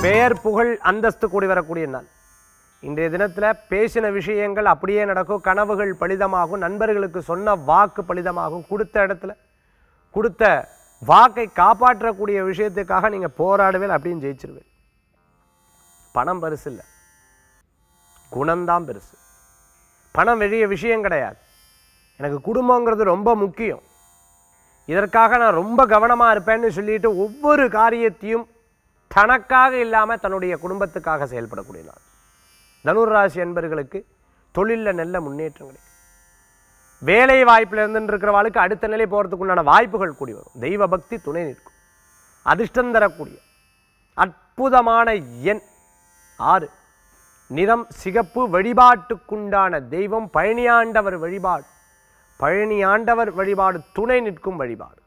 பெயர் புகழ் அந்தஸ்து கூடி வரக்கூடிய நாள் இன்றைய தினத்தில் பேசின விஷயங்கள் அப்படியே நடக்கும் கனவுகள் பலிதமாகும் நண்பர்களுக்கு சொன்ன வாக்கு பலிதமாகும் கொடுத்த இடத்துல கொடுத்த வாக்கை காப்பாற்றக்கூடிய விஷயத்துக்காக நீங்கள் போராடுவேன் அப்படின்னு ஜெயிச்சிருவேன் பணம் பெருசு இல்லை குணம்தான் பெருசு பணம் வெளிய விஷயம் கிடையாது எனக்கு குடும்பங்கிறது ரொம்ப முக்கியம் இதற்காக நான் ரொம்ப கவனமாக இருப்பேன்னு சொல்லிட்டு ஒவ்வொரு காரியத்தையும் தனக்காக இல்லாமல் தன்னுடைய குடும்பத்துக்காக செயல்படக்கூடிய நாள் தனுராசி என்பர்களுக்கு தொழிலில் நல்ல முன்னேற்றம் கிடைக்கும் வேலை வாய்ப்பில் இருந்துட்டு இருக்கிறவாளுக்கு அடுத்த நிலை போகிறதுக்குண்டான வாய்ப்புகள் கூடி வரும் தெய்வ பக்தி துணை நிற்கும் அதிர்ஷ்டம் தரக்கூடிய அற்புதமான எண் ஆறு நிறம் சிகப்பு வழிபாட்டுக்குண்டான தெய்வம் பழனியாண்டவர் வழிபாடு பழனியாண்டவர் வழிபாடு துணை நிற்கும் வழிபாடு